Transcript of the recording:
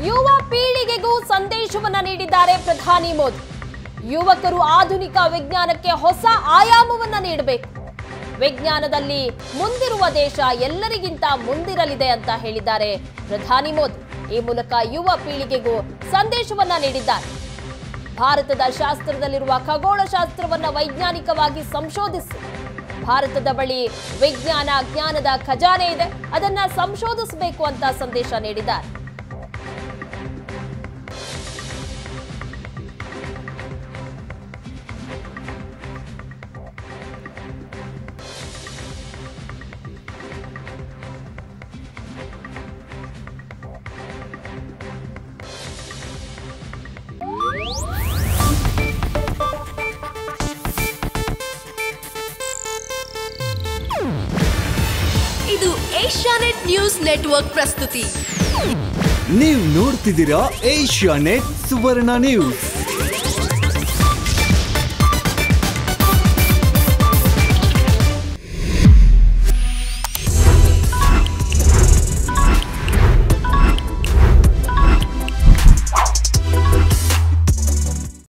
ಯುವ ಪೀಳಿಗೆಗೂ ಸಂದೇಶವನ್ನ ನೀಡಿದ್ದಾರೆ ಪ್ರಧಾನಿ ಮೋದಿ ಯುವಕರು ಆಧುನಿಕ ವಿಜ್ಞಾನಕ್ಕೆ ಹೊಸ ಆಯಾಮವನ್ನ ನೀಡಬೇಕು ವಿಜ್ಞಾನದಲ್ಲಿ ಮುಂದಿರುವ ದೇಶ ಎಲ್ಲರಿಗಿಂತ ಮುಂದಿರಲಿದೆ ಅಂತ ಹೇಳಿದ್ದಾರೆ ಪ್ರಧಾನಿ ಮೋದಿ ಈ ಮೂಲಕ ಯುವ ಪೀಳಿಗೆಗೂ ಸಂದೇಶವನ್ನ ನೀಡಿದ್ದಾರೆ ಭಾರತದ ಶಾಸ್ತ್ರದಲ್ಲಿರುವ ಖಗೋಳ ಶಾಸ್ತ್ರವನ್ನ ವೈಜ್ಞಾನಿಕವಾಗಿ ಸಂಶೋಧಿಸಿ ಭಾರತದ ಬಳಿ ವಿಜ್ಞಾನ ಜ್ಞಾನದ ಖಜಾನೆ ಇದೆ ಅದನ್ನ ಸಂಶೋಧಿಸಬೇಕು ಅಂತ ಸಂದೇಶ ನೀಡಿದ್ದಾರೆ ಇದು ಏಷ್ಯಾನೆಟ್ ನ್ಯೂಸ್ ನೆಟ್ವರ್ಕ್ ಪ್ರಸ್ತುತಿ ನೀವು ನೋಡ್ತಿದ್ದೀರಾ ಏಷ್ಯಾ ನೆಟ್ ಸುವರ್ಣ ನ್ಯೂಸ್